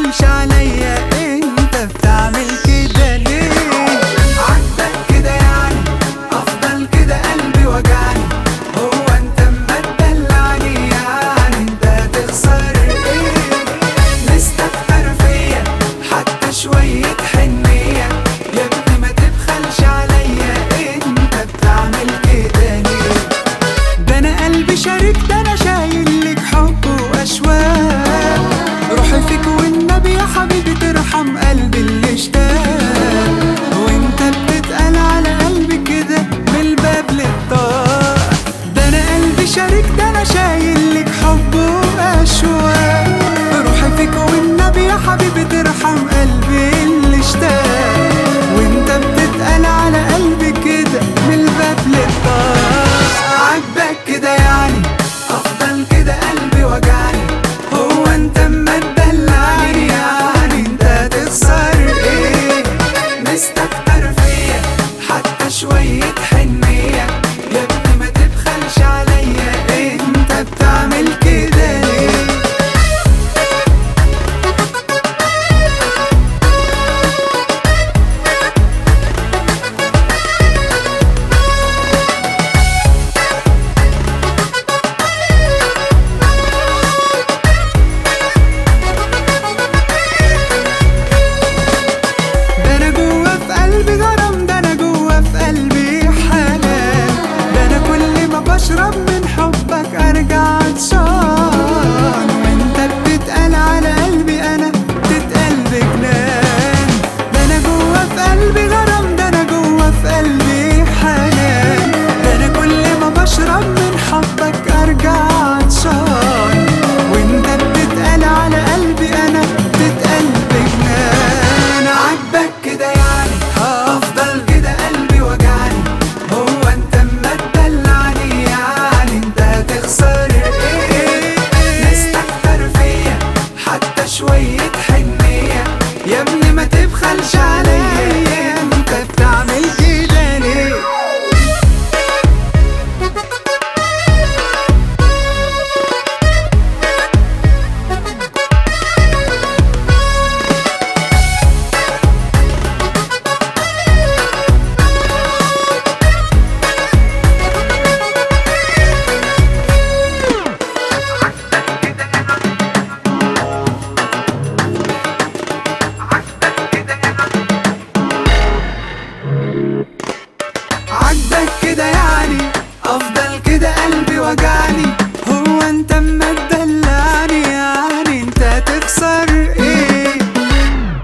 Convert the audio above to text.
تبخلش عليا انت بتعمل كده ليه عاجبك كده يعني افضل كده قلبي وجعني هو انت اما تدلعني يعني انت هتخسر ايه مستكتر فيا حتى شوية حنية يا ابني ما تبخلش عليا انت بتعمل كده ليه ده انا قلبي شريك ده انا شايل لك حب واشواق روحي فيك والنبي يا حبيبي ترحم قلبي اللي اشتاق وانت بتتقل على قلبي كده من الباب للطاق ده انا قلبي شريك ده انا شايل لك حب واشواق روحي فيك والنبي يا حبيبي ترحم قلبي اللي اشتاق وانت بتتقل على قلبي كده من الباب للطاق عاجبك كده يعني افضل كده قلبي وجعني هو انت اما تدلعني يعني انت هتخسر ايه مستكتر فيا حتى شوية حنية يا ابني ما تبخلش عليا انت بتعمل كده ليه ده انا جوا في قلبي غرام ده انا جوا في قلبي حنان ده انا كل ما بشرب من حبك ارجع عطشان وانت بتتقل على قلبي انا بتتقل بجنان ده انا جوا في قلبي غرام ده انا جوا في قلبي حنان ده انا كل ما بشرب من حبك ارجع عطشان وانت بتتقل على قلبي انا بتتقل بجنان عاجبك كده يعني افضل كده قلبي وجعني هو انت اما تدلعني يعني انت هتخسر ايه مستكتر فيا حتى شوية حنية يا ابني ما تبخلش عليا انت